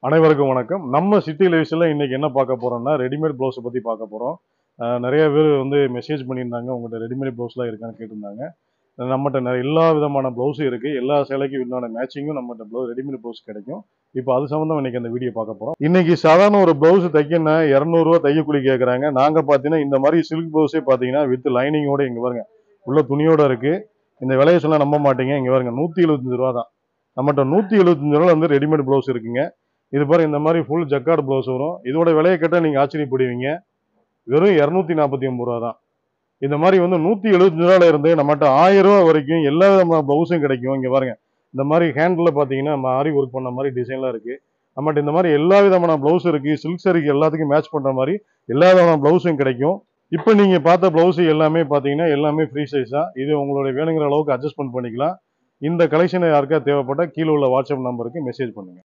அனைவருக்கும் வணக்கம் நம்ம சிட்டி லைவ்ஸில் இன்னைக்கு என்ன பார்க்க போறோம்னா ரெடிமேட் ப்ளவுஸை பற்றி பார்க்க போகிறோம் நிறைய பேர் வந்து மெசேஜ் பண்ணியிருந்தாங்க உங்கள்கிட்ட ரெடிமேட் ப்ளவுஸ்லாம் இருக்கான்னு கேட்டிருந்தாங்க நம்மகிட்ட நிறைய எல்லா விதமான ப்ளவுஸும் இருக்குது எல்லா சேலைக்கும் உண்டான மேட்சிங்கும் நம்மகிட்ட ப்ளவு ரெடிமேட் ப்ளவுஸ் கிடைக்கும் இப்போ அது சம்மந்தம் இன்னைக்கு அந்த வீடியோ பார்க்க போகிறோம் இன்னைக்கு சாதாரண ஒரு ப்ளவுஸ் தைக்கணும்னா இரநூறுவா தைக்கக்கூலி கேட்குறாங்க நாங்கள் பார்த்தீங்கன்னா இந்த மாதிரி சில்க் ப்ளவுஸே பார்த்தீங்கன்னா வித் லைனிங்கோட இங்கே பாருங்க உள்ள துணியோட இருக்குது இந்த விலையை சொன்னா நம்ப மாட்டீங்க இங்கே பாருங்க நூற்றி எழுபத்தஞ்சு ரூபா தான் நம்மகிட்ட நூற்றி எழுபத்தஞ்சு ரூபா வந்து ரெடிமேட் ப்ளவுஸ் இருக்குங்க இது பாருங்க இந்த மாதிரி ஃபுல் ஜக்கார்டு ப்ளவுஸ் வரும் இதோட விலையை கேட்டால் நீங்கள் ஆச்சரியப்படுவீங்க வெறும் இரநூத்தி நாற்பத்தி ஒம்பது ரூபா தான் இந்த மாதிரி வந்து நூற்றி எழுபத்தஞ்சு ரூபால இருந்து நம்மகிட்ட ஆயிரம் ரூபா வரைக்கும் எல்லா விதமான ப்ளவுஸும் கிடைக்கும் இங்கே பாருங்க இந்த மாதிரி ஹேண்டில் பார்த்தீங்கன்னா மாறி ஒர்க் பண்ண மாதிரி டிசைன்லாம் இருக்குது நம்மகிட்ட இந்த மாதிரி எல்லா விதமான ப்ளவுஸ் இருக்குது சில்க் சரிக்கு எல்லாத்துக்கும் மேட்ச் பண்ணுற மாதிரி எல்லா விதமான ப்ளவுஸும் கிடைக்கும் இப்போ நீங்கள் பார்த்த ப்ளவுஸ் எல்லாமே பார்த்தீங்கன்னா எல்லாமே ஃப்ரீ சைஸ் தான் இது உங்களுடைய வேணுங்கிற அளவுக்கு அட்ஜஸ்ட்மெண்ட் பண்ணிக்கலாம் இந்த கலெக்ஷன் யாருக்கா தேவைப்பட்டால் கீழே உள்ள வாட்ஸ்அப் நம்பருக்கு மெசேஜ் பண்ணுங்கள்